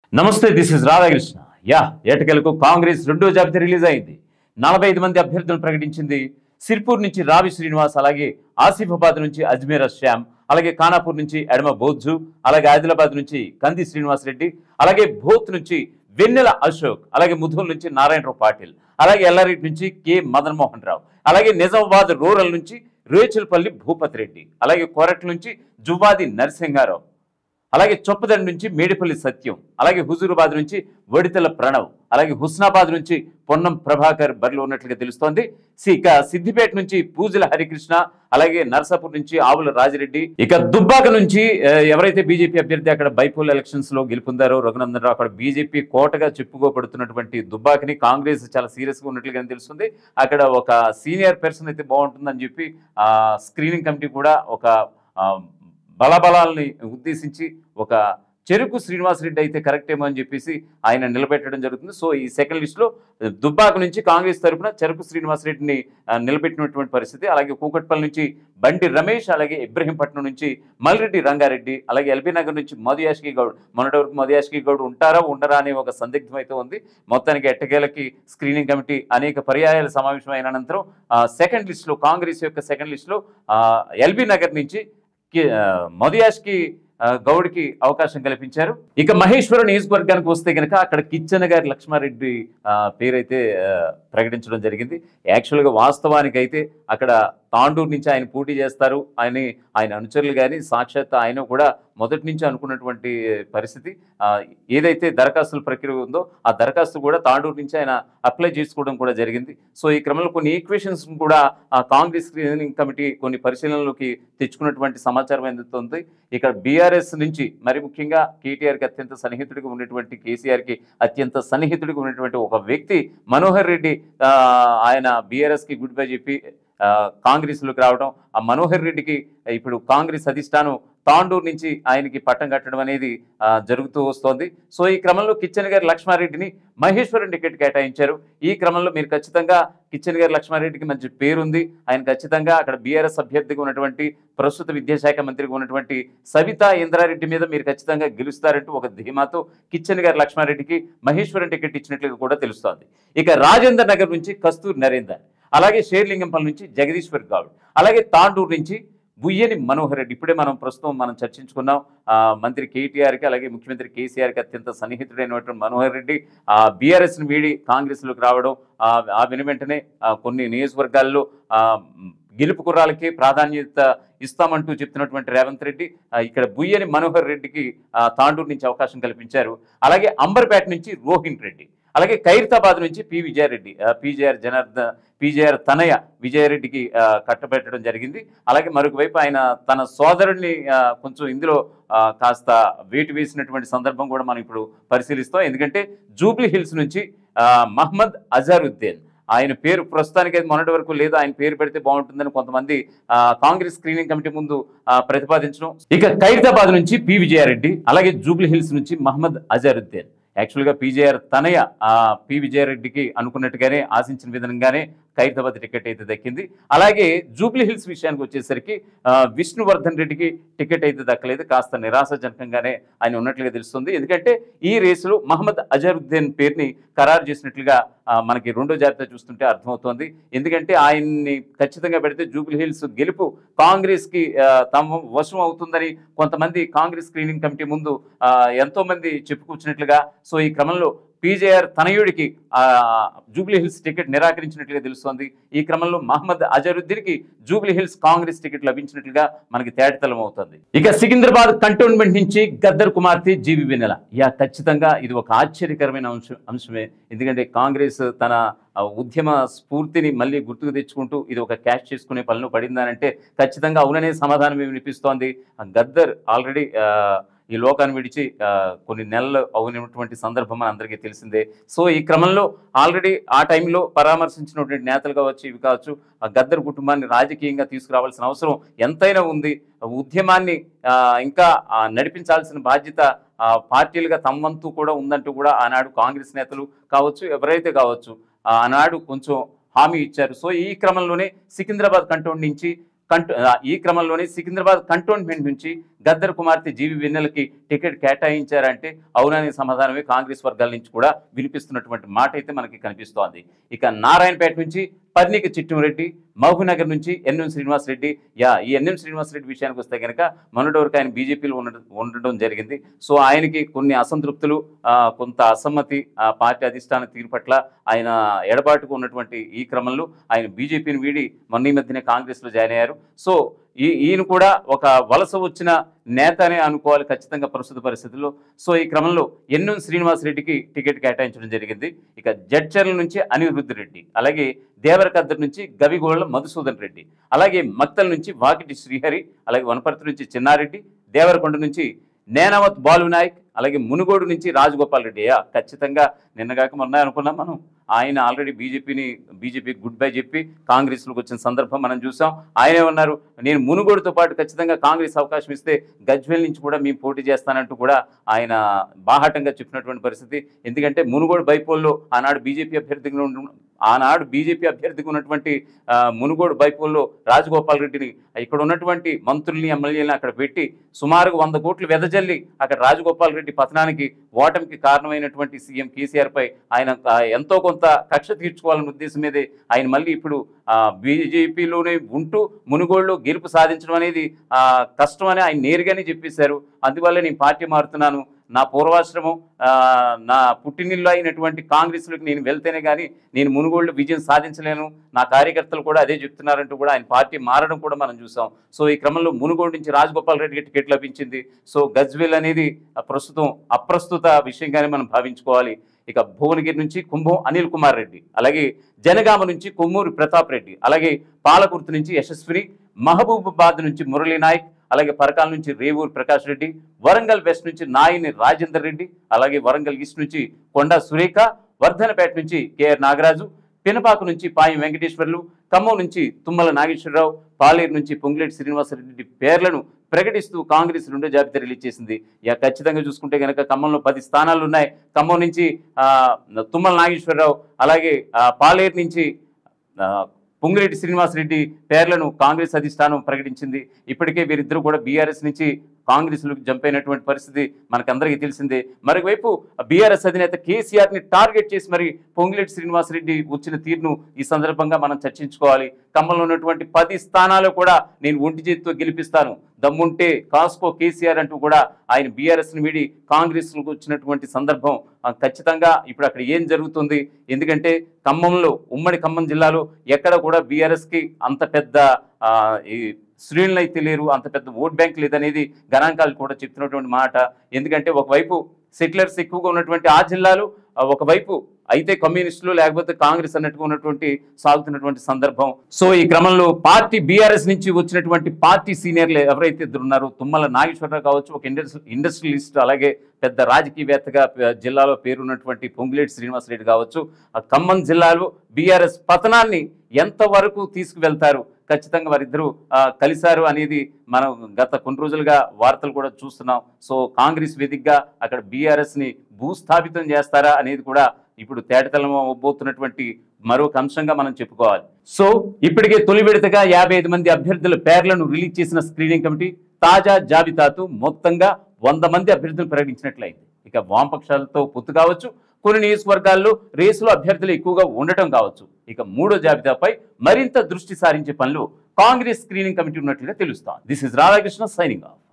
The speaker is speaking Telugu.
నమస్తే దిస్ ఇస్ రాధాకృష్ణ యా ఏటకెలకు కాంగ్రెస్ రెండో జాబితా రిలీజ్ అయింది నలభై ఐదు మంది అభ్యర్థులను ప్రకటించింది సిర్పూర్ నుంచి రావి శ్రీనివాస్ అలాగే ఆసిఫాబాద్ నుంచి అజ్మీర్ శ్యామ్ అలాగే ఖానాపూర్ నుంచి ఎడమ బోజ్జు అలాగే ఆదిలాబాద్ నుంచి కంది శ్రీనివాస్ రెడ్డి అలాగే భూత్ నుంచి వెన్నెల అశోక్ అలాగే ముధుల్ నుంచి నారాయణరావు పాటిల్ అలాగే ఎల్లారెడ్డి నుంచి కె మదన్ మోహన్ రావు అలాగే నిజామాబాద్ రూరల్ నుంచి రేచులపల్లి భూపతి రెడ్డి అలాగే కోరట్ నుంచి జువాది నరసింహారావు అలాగే చొప్పదండి నుంచి మేడిపల్లి సత్యం అలాగే హుజూరాబాద్ నుంచి వడితల ప్రణవ్ అలాగే హుస్నాబాద్ నుంచి పొన్నం ప్రభాకర్ బరిలో ఉన్నట్లుగా తెలుస్తోంది సి- ఇక సిద్దిపేట నుంచి పూజల హరికృష్ణ అలాగే నర్సాపూర్ నుంచి ఆవుల రాజిరెడ్డి ఇక దుబ్బాక నుంచి ఆ, ఎవరైతే బీజేపీ అభ్యర్థి అక్కడ బైపోల్ ఎలక్షన్స్ లో గెలుపొందారో రఘునందన్ రావు అక్కడ బీజేపీ కోటగా చెప్పుకోబడుతున్నటువంటి దుబ్బాకని కాంగ్రెస్ చాలా సీరియస్ గా ఉన్నట్లుగా తెలుస్తుంది అక్కడ ఒక సీనియర్ పర్సన్ అయితే బాగుంటుందని చెప్పి ఆ స్క్రీనింగ్ కమిటీ కూడా ఒక ఆ, బలబలాల్ని ఉద్దేశించి ఒక చెరుకు శ్రీనివాసరెడ్డి అయితే కరెక్ట్ ఏమో అని చెప్పేసి ఆయన నిలబెట్టడం జరుగుతుంది సో ఈ సెకండ్ లిస్ట్లో దుబ్బాక నుంచి కాంగ్రెస్ తరఫున చెరుకు శ్రీనివాసరెడ్డిని ఆ, నిలబెట్టినటువంటి పరిస్థితి అలాగే కూకట్పల్లి నుంచి బండి రమేష్ అలాగే ఇబ్రహీంపట్నం నుంచి మల్రెడ్డి రంగారెడ్డి అలాగే ఎల్బీ నగర్ నుంచి మధుయాష్కి గౌడ్ మొన్నటి వరకు మధుయాష్కి గౌడ్ ఉంటారా ఉండరా అనే ఒక సందిగ్ధం అయితే ఉంది మొత్తానికి ఎట్టకేలకి స్క్రీనింగ్ కమిటీ అనేక పర్యాయాలు సమావేశం అయిన అనంతరం సెకండ్ లిస్ట్లో కాంగ్రెస్ యొక్క సెకండ్ లిస్ట్లో ఎల్బీ నగర్ నుంచి కి- ఆ, మధుయాష్కి ఆ, గౌడ్కి అవకాశం కల్పించారు ఇక మహేశ్వరం నియోజకవర్గానికి వస్తే కనుక అక్కడ కిచ్చన గారి లక్ష్మారెడ్డి ఆ, పేరైతే ఆ, ప్రకటించడం జరిగింది యాక్చువల్గా వాస్తవానికి అయితే అక్కడ తాండూరు నుంచి ఆయన పోటీ చేస్తారు ఆయన ఆయన అనుచరులు కానీ సాక్షాత్ ఆయన కూడా మొదటి నుంచి అనుకున్నటువంటి పరిస్థితి ఆ, ఏదైతే దరఖాస్తుల ప్రక్రియ ఉందో ఆ దరఖాస్తు కూడా తాండూరు నుంచి ఆయన అప్లై చేసుకోవడం కూడా జరిగింది సో ఈ క్రమంలో కొన్ని ఈక్వేషన్స్ కూడా ఆ కాంగ్రెస్ స్క్రీనింగ్ కమిటీ కొన్ని పరిశీలనలోకి తెచ్చుకున్నటువంటి సమాచారం అందుతుంది ఇక్కడ బీఆర్ఎస్ నుంచి మరి ముఖ్యంగా కేటీఆర్కి అత్యంత సన్నిహితుడిగా ఉన్నటువంటి కేసీఆర్కి అత్యంత సన్నిహితుడిగా ఉన్నటువంటి ఒక వ్యక్తి మనోహర్ రెడ్డి ఆ, ఆయన బీఆర్ఎస్కి గుడ్ బై చెప్పి ఆ, కాంగ్రెస్లోకి రావడం ఆ మనోహర్ రెడ్డికి ఇప్పుడు కాంగ్రెస్ అధిష్టానం తాండూరు నుంచి ఆయనకి పట్టం కట్టడం అనేది ఆ, జరుగుతూ వస్తోంది సో ఈ క్రమంలో కిచెన్ గారి లక్ష్మారెడ్డిని మహేశ్వరం టికెట్ కేటాయించారు ఈ క్రమంలో మీరు ఖచ్చితంగా కిచెన్ గారి లక్ష్మారెడ్డికి మంచి పేరుంది ఆయన ఖచ్చితంగా అక్కడ బీఆర్ఎస్ అభ్యర్థిగా ఉన్నటువంటి ప్రస్తుత విద్యాశాఖ మంత్రిగా ఉన్నటువంటి సవితా ఇంద్రారెడ్డి మీద మీరు ఖచ్చితంగా గెలుస్తారంటూ ఒక ధీమాతో కిచెన్ గారి లక్ష్మారెడ్డికి మహేశ్వరం టికెట్ ఇచ్చినట్లుగా కూడా తెలుస్తోంది ఇక రాజేందర్ నగర్ నుంచి కస్తూర్ నరేందర్ అలాగే షేర్లింగంపల్లి నుంచి జగదీశ్వర్ గౌడ్ అలాగే తాండూరు నుంచి బుయ్యని మనోహర్ రెడ్డి ఇప్పుడే మనం ప్రస్తుతం మనం చర్చించుకున్నాం ఆ, మంత్రి కేటీఆర్కి అలాగే ముఖ్యమంత్రి కేసీఆర్కి అత్యంత సన్నిహితుడైనటువంటి మనోహర్ రెడ్డి ఆ బీఆర్ఎస్ని వీడి కాంగ్రెస్లోకి రావడం ఆ ఆ వెను వెంటనే ఆ, కొన్ని నియోజకవర్గాల్లో ఆ, మ్, గెలుపు కుర్రాలకి ప్రాధాన్యత ఇస్తామంటూ చెప్తున్నటువంటి రేవంత్ రెడ్డి ఆ, ఇక్కడ బుయ్యని మనోహర్ రెడ్డికి ఆ, తాండూరు నుంచి అవకాశం కల్పించారు అలాగే అంబర్పేట నుంచి రోహిన్ రెడ్డి అలాగే ఖైరతాబాద్ నుంచి పి విజయారెడ్డి ఆ, పిజేఆర్ జనార్దన్ పిజేఆర్ తనయ విజయారెడ్డికి ఆ, కట్టబెట్టడం జరిగింది అలాగే మరొక వైపు ఆయన తన సోదరుడిని ఆ, కొంచెం ఇందులో ఆ, కాస్త వేటు వేసినటువంటి సందర్భం కూడా మనం ఇప్పుడు పరిశీలిస్తాం ఎందుకంటే జూబ్లీ హిల్స్ నుంచి ఆ, మహమ్మద్ అజారుద్దీన్ ఆయన పేరు ప్రస్తుతానికి అయితే మొన్నటి వరకు లేదు ఆయన పేరు పెడితే బాగుంటుందని కొంతమంది ఆ, కాంగ్రెస్ స్క్రీనింగ్ కమిటీ ముందు ఆ, ప్రతిపాదించడం ఇక ఖైరతాబాద్ నుంచి పి విజయారెడ్డి అలాగే జూబ్లీ హిల్స్ నుంచి మహమ్మద్ అజారుద్దీన్ యాక్చువల్గా పీజేఆర్ తనయ ఆ, పి విజయారెడ్డికి అనుకున్నట్టుగానే ఆశించిన విధంగానే ఖైరతాబాద్ టికెట్ అయితే దక్కింది అలాగే జూబ్లీ హిల్స్ విషయానికి వచ్చేసరికి ఆ, విష్ణువర్ధన్ రెడ్డికి టికెట్ అయితే దక్కలేదు కాస్త నిరాశజనకంగానే ఆయన ఉన్నట్లుగా తెలుస్తుంది ఎందుకంటే ఈ రేసులో మహమ్మద్ అజరుద్దీన్ పేరుని ఖరారు చేసినట్లుగా ఆ, మనకి రెండో జాబితా చూస్తుంటే అర్థమవుతోంది ఎందుకంటే ఆయన్ని ఖచ్చితంగా పెడితే జూబ్లీ హిల్స్ గెలుపు కాంగ్రెస్కి ఆ, తమ వశం అవుతుందని కొంతమంది కాంగ్రెస్ స్క్రీనింగ్ కమిటీ ముందు ఆ, ఎంతో మంది చెప్పుకూర్చినట్లుగా సో ఈ క్రమంలో పీజేఆర్ తనయుడికి ఆ, జూబ్లీ హిల్స్ టికెట్ నిరాకరించినట్లుగా తెలుస్తోంది ఈ క్రమంలో మహమ్మద్ అజరుద్దీన్కి జూబ్లీ హిల్స్ కాంగ్రెస్ టికెట్ లభించినట్లుగా మనకి తేటతలం అవుతుంది ఇక సికింద్రాబాద్ కంటోన్మెంట్ నుంచి గద్దర్ కుమార్తె జీవి వెన్నెల యా ఖచ్చితంగా ఇది ఒక ఆశ్చర్యకరమైన అంశం అంశమే ఎందుకంటే కాంగ్రెస్ తన ఆ, ఉద్యమ స్ఫూర్తిని మళ్ళీ గుర్తుకు తెచ్చుకుంటూ ఇది ఒక క్యాష్ చేసుకునే పనిలో పడిందనంటే ఖచ్చితంగా అవుననే సమాధానం ఏమి వినిపిస్తోంది ఆ గద్దర్ ఆల్రెడీ ఈ లోకాన్ని విడిచి ఆ, కొన్ని నెలలు అవునటువంటి సందర్భం మన అందరికీ తెలిసిందే సో ఈ క్రమంలో ఆల్రెడీ ఆ టైంలో పరామర్శించినటువంటి నేతలు కావచ్చు ఇవి కావచ్చు ఆ గద్దర్ కుటుంబాన్ని రాజకీయంగా తీసుకురావాల్సిన అవసరం ఎంతైనా ఉంది ఉద్యమాన్ని ఆ, ఇంకా ఆ, నడిపించాల్సిన బాధ్యత ఆ, పార్టీలుగా తమ వంతు కూడా ఉందంటూ కూడా ఆనాడు కాంగ్రెస్ నేతలు కావచ్చు ఎవరైతే కావచ్చు ఆ, ఆనాడు కొంచెం హామీ ఇచ్చారు సో ఈ క్రమంలోనే సికింద్రాబాద్ కంటోన్ నుంచి కంటో ఆ, ఈ క్రమంలోనే సికింద్రాబాద్ కంటోన్మెంట్ నుంచి గద్దర్ కుమార్తె జీవి వెన్నెలకి టికెట్ కేటాయించారంటే అవుననే సమాధానమే కాంగ్రెస్ వర్గాల నుంచి కూడా వినిపిస్తున్నటువంటి మాట అయితే మనకి కనిపిస్తోంది ఇక నారాయణపేట నుంచి పర్ణిక చిట్టురెడ్డి మహబూబ్నగర్ నుంచి ఎన్ఎం శ్రీనివాసరెడ్డి యా ఈ ఎన్ఎం శ్రీనివాసరెడ్డి విషయానికి వస్తే కనుక మొన్నటి వరకు ఆయన బీజేపీలో ఉండడం ఉండడం జరిగింది సో ఆయనకి కొన్ని అసంతృప్తులు ఆ, కొంత అసమ్మతి ఆ పార్టీ అధిష్టాన తీరు పట్ల ఆయన ఎడబాటుకు ఉన్నటువంటి ఈ క్రమంలో ఆయన బీజేపీని వీడి మొన్న ఈ మధ్యనే కాంగ్రెస్లో జాయిన్ అయ్యారు సో ఈ ఈయన కూడా ఒక వలస వచ్చిన నేత అనే అనుకోవాలి ఖచ్చితంగా ప్రస్తుత పరిస్థితుల్లో సో ఈ క్రమంలో ఎన్ఎం శ్రీనివాసరెడ్డికి టికెట్ కేటాయించడం జరిగింది ఇక జడ్చర్ల నుంచి అనిరుద్ధ్ రెడ్డి అలాగే దేవరకద్దర్ నుంచి గవిగోళ్ల మధుసూదన్ రెడ్డి అలాగే మక్తల్ నుంచి వాకిటి శ్రీహరి అలాగే వనపర్తి నుంచి చిన్నారెడ్డి దేవరకొండ నుంచి నేనావత్ బాలు నాయక్ అలాగే మునుగోడు నుంచి రాజగోపాల్ రెడ్డి యా, ఖచ్చితంగా నిన్నగాక మొన్న అనుకున్నాం మనం ఆయన ఆల్రెడీ బీజేపీని బీజేపీ గుడ్ బై చెప్పి కాంగ్రెస్లోకి వచ్చిన సందర్భం మనం చూసాం ఆయనే ఉన్నారు నేను మునుగోడుతో పాటు ఖచ్చితంగా కాంగ్రెస్ అవకాశం ఇస్తే గజ్వేల్ నుంచి కూడా మేము పోటీ చేస్తానంటూ కూడా ఆయన బాహాటంగా చెప్పినటువంటి పరిస్థితి ఎందుకంటే మునుగోడు బైపోల్లో ఆనాడు బీజేపీ అభ్యర్థిగా ఉండు ఆనాడు బీజేపీ అభ్యర్థిగా ఉన్నటువంటి ఆ, మునుగోడు బైపోల్లో రాజగోపాల్ రెడ్డిని ఇక్కడ ఉన్నటువంటి మంత్రుల్ని ఎమ్మెల్యేలని అక్కడ పెట్టి సుమారుగా వంద కోట్లు వెదజల్లి అక్కడ రాజగోపాల్ రెడ్డి పతనానికి ఓటమికి కారణమైనటువంటి సీఎం కేసీఆర్ పై ఆయన ఆ, ఎంతో కొంత కక్ష తీర్చుకోవాలనే ఉద్దేశం మీదే ఆయన మళ్ళీ ఇప్పుడు బీజేపీలోనే ఉంటూ మునుగోడులో గెలుపు సాధించడం అనేది ఆ, కష్టమని ఆయన నేరుగానే చెప్పేశారు అందువల్ల నేను పార్టీ మారుతున్నాను నా పూర్వాశ్రమం ఆ, నా పుట్టినిల్లు అయినటువంటి కాంగ్రెస్లోకి నేను వెళ్తేనే కానీ నేను మునుగోళ్ళు విజయం సాధించలేను నా కార్యకర్తలు కూడా అదే చెప్తున్నారంటూ కూడా ఆయన పార్టీ మారడం కూడా మనం చూసాం సో ఈ క్రమంలో మునుగోడు నుంచి రాజగోపాల్ రెడ్డికి టికెట్ లభించింది సో గజ్వేల్ అనేది ఆ, ప్రస్తుతం అప్రస్తుత విషయంగానే మనం భావించుకోవాలి ఇక భువనగిరి నుంచి కుంభం అనిల్ కుమార్ రెడ్డి అలాగే జనగామ నుంచి కొమ్మూరి ప్రతాప్ రెడ్డి అలాగే పాలకుర్తి నుంచి యశస్విని మహబూబాబాద్ నుంచి మురళీ నాయక్ అలాగే పరకాల నుంచి రేవూరు ప్రకాష్ రెడ్డి వరంగల్ వెస్ట్ నుంచి నాయిని రాజేందర్ రెడ్డి అలాగే వరంగల్ ఈస్ట్ నుంచి కొండా సురేఖ వర్ధనపేట నుంచి కేఆర్ నాగరాజు పినపాకు నుంచి పాయం వెంకటేశ్వర్లు ఖమ్మం నుంచి తుమ్మల నాగేశ్వరరావు పాలేరు నుంచి పొంగులేటి శ్రీనివాసరెడ్డి పేర్లను ప్రకటిస్తూ కాంగ్రెస్ రెండో జాబితా రిలీజ్ చేసింది ఇక ఖచ్చితంగా చూసుకుంటే కనుక ఖమ్మంలో పది స్థానాలు ఉన్నాయి ఖమ్మం నుంచి ఆ, తుమ్మల నాగేశ్వరరావు అలాగే ఆ, పాలేరు నుంచి ఆ, పొంగిరెడ్డి శ్రీనివాసరెడ్డి పేర్లను కాంగ్రెస్ అధిష్టానం ప్రకటించింది ఇప్పటికే వీరిద్దరూ కూడా బీఆర్ఎస్ నుంచి కాంగ్రెస్లోకి జంప్ అయినటువంటి పరిస్థితి మనకందరికీ తెలిసిందే మరోవైపు బీఆర్ఎస్ అధినేత కేసీఆర్ ని టార్గెట్ చేసి మరి పొంగిరెడ్డి శ్రీనివాసరెడ్డి వచ్చిన తీరును ఈ సందర్భంగా మనం చర్చించుకోవాలి ఖమ్మంలో ఉన్నటువంటి పది స్థానాలు కూడా నేను ఒంటి చేతితో గెలిపిస్తాను దమ్ముంటే కాస్కో కేసీఆర్ అంటూ కూడా ఆయన బీఆర్ఎస్ ని వీడి కాంగ్రెస్ వచ్చినటువంటి సందర్భం ఆ, ఖచ్చితంగా ఇప్పుడు అక్కడ ఏం జరుగుతుంది ఎందుకంటే ఖమ్మంలో ఉమ్మడి ఖమ్మం జిల్లాలో ఎక్కడ కూడా బీఆర్ఎస్ కి అంత పెద్ద ఆ, ఈ శ్రేణులు అయితే లేరు అంత పెద్ద ఓట్ బ్యాంక్ లేదనేది గణాంకాలు కూడా చెప్తున్నటువంటి మాట ఎందుకంటే ఒకవైపు సెటిలర్స్ ఎక్కువగా ఉన్నటువంటి ఆ జిల్లాలు ఆ, ఒకవైపు అయితే కమ్యూనిస్టులు లేకపోతే కాంగ్రెస్ అన్నట్టుగా ఉన్నటువంటి సాగుతున్నటువంటి సందర్భం సో ఈ క్రమంలో పార్టీ బీఆర్ఎస్ నుంచి వచ్చినటువంటి పార్టీ సీనియర్లు ఎవరైతే ఇద్దరు ఉన్నారో తుమ్మల నాగేశ్వరరావు కావచ్చు ఒక ఇండస్ట్రీ ఇండస్ట్రియలిస్ట్ అలాగే పెద్ద రాజకీయవేత్తగా ప- జిల్లాలో పేరున్నటువంటి పొంగులేటి శ్రీనివాసరెడ్డి కావచ్చు ఆ ఖమ్మం జిల్లాలో బీఆర్ఎస్ పతనాన్ని ఎంతవరకు తీసుకువెళ్తారు ఖచ్చితంగా వారిద్దరూ ఆ, కలిశారు అనేది మనం గత కొన్ని రోజులుగా వార్తలు కూడా చూస్తున్నాం సో కాంగ్రెస్ వేదికగా అక్కడ బీఆర్ఎస్ ని భూస్థాపితం చేస్తారా అనేది కూడా ఇప్పుడు తేటతలం అవబోతున్నటువంటి మరొక అంశంగా మనం చెప్పుకోవాలి సో ఇప్పటికే తొలి విడతగా యాభై ఐదు మంది అభ్యర్థుల పేర్లను రిలీజ్ చేసిన స్క్రీనింగ్ కమిటీ తాజా జాబితాతో మొత్తంగా వంద మంది అభ్యర్థులు ప్రకటించినట్లయింది ఇక వామపక్షాలతో పొత్తు కావచ్చు కొన్ని నియోజకవర్గాల్లో రేసులో అభ్యర్థులు ఎక్కువగా ఉండటం కావచ్చు ఇక మూడో జాబితాపై మరింత దృష్టి సారించే పనులు కాంగ్రెస్ స్క్రీనింగ్ కమిటీ ఉన్నట్లుగా తెలుస్తోంది this is Radhakrishna signing of